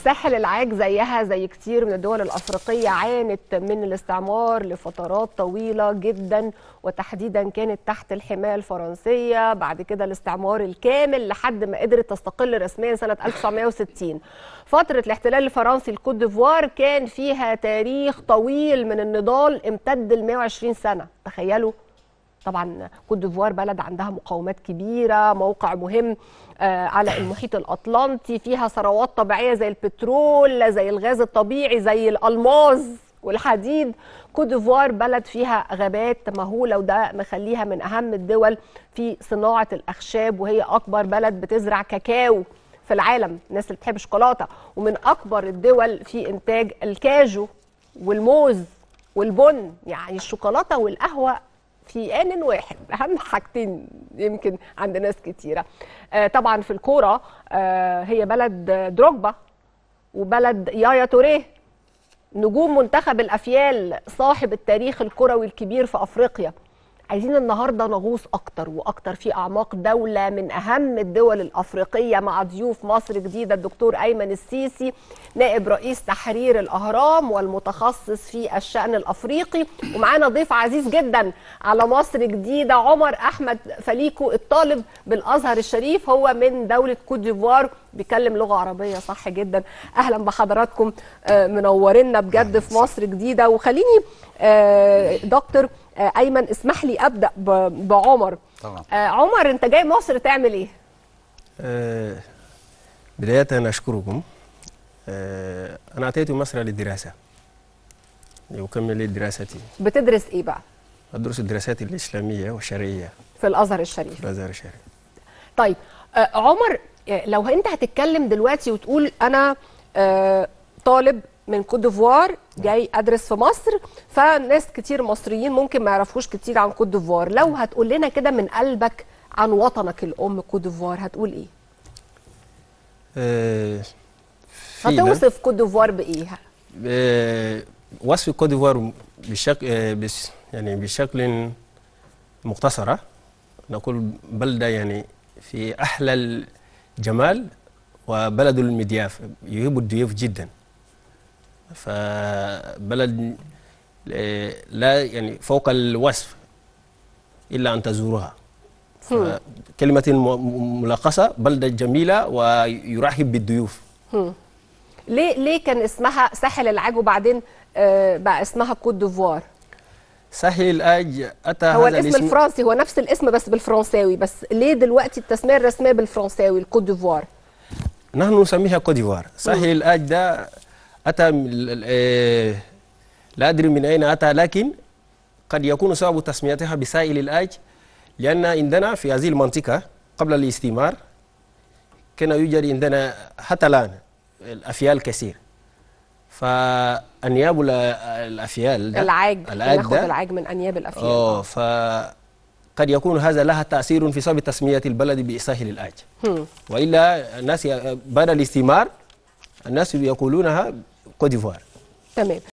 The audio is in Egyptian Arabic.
ساحل العاج زيها زي كتير من الدول الأفريقية عانت من الاستعمار لفترات طويلة جدا وتحديدا كانت تحت الحماية الفرنسية بعد كده الاستعمار الكامل لحد ما قدرت تستقل رسميا سنة 1960 فترة الاحتلال الفرنسي لكوت ديفوار كان فيها تاريخ طويل من النضال امتد ل 120 سنة تخيلوا طبعا كوت ديفوار بلد عندها مقاومات كبيره موقع مهم آه على المحيط الاطلنطي فيها ثروات طبيعيه زي البترول زي الغاز الطبيعي زي الالماظ والحديد كوت ديفوار بلد فيها غابات مهوله وده مخليها من اهم الدول في صناعه الاخشاب وهي اكبر بلد بتزرع كاكاو في العالم الناس اللي بتحب الشوكولاته ومن اكبر الدول في انتاج الكاجو والموز والبن يعني الشوكولاته والقهوه في آن واحد أهم حاجتين يمكن عند ناس كتيرة آه طبعا في الكورة آه هي بلد دروجبا وبلد يايا توريه نجوم منتخب الأفيال صاحب التاريخ الكروي الكبير في أفريقيا عايزين النهارده نغوص اكتر واكتر في اعماق دوله من اهم الدول الافريقيه مع ضيوف مصر جديده الدكتور ايمن السيسي نائب رئيس تحرير الاهرام والمتخصص في الشان الافريقي ومعانا ضيف عزيز جدا على مصر جديده عمر احمد فليكو الطالب بالازهر الشريف هو من دوله كوت ديفوار بيتكلم لغه عربيه صح جدا اهلا بحضراتكم منورنا بجد في مصر جديده وخليني دكتور ايمن اسمح لي ابدا بعمر طبعا عمر انت جاي مصر تعمل ايه أه بداية أشكركم أه أنا أتيت مصر للدراسة لأكمل دراستي بتدرس ايه بقى أدرس الدراسات الإسلامية والشرعية في الازهر الشريف في الأزهر الشريف طيب آه عمر لو انت هتتكلم دلوقتي وتقول انا آه طالب من كوت ديفوار جاي ادرس في مصر فناس كتير مصريين ممكن ما يعرفوش كتير عن كوت ديفوار لو هتقول لنا كده من قلبك عن وطنك الام كوت ديفوار هتقول ايه أه هتوصف كوت ديفوار بايه أه وصف كوت ديفوار بشكل أه بس يعني بشكل مختصره نقول بلده يعني في احلى الجمال وبلد المضياف يحب الضيوف جدا فبلد لا يعني فوق الوصف الا ان تزورها كلمة ملخصة بلدة جميلة ويرحب بالضيوف ليه ليه كان اسمها ساحل العاج وبعدين آه بقى اسمها كوت ديفوار؟ ساحل العاج اتى هو الاسم الفرنسي هو نفس الاسم بس بالفرنساوي بس ليه دلوقتي التسمية الرسمية بالفرنساوي الكوت ديفوار؟ نحن نسميها كوت ديفوار ساحل العاج ده أتى لا أدري من أين أتى لكن قد يكون سبب تسميتها بسائل الآج لأن عندنا في هذه المنطقة قبل الاستعمار كان يوجد عندنا حتى الآن الأفيال كثير فأنياب الأفيال ده العاج العاج ناخد ده العاج من أنياب الأفيال اه فقد يكون هذا لها تأثير في سبب تسمية البلد بساحل الآج وإلا الناس بعد الاستعمار الناس يقولونها كوت ديفوار تمام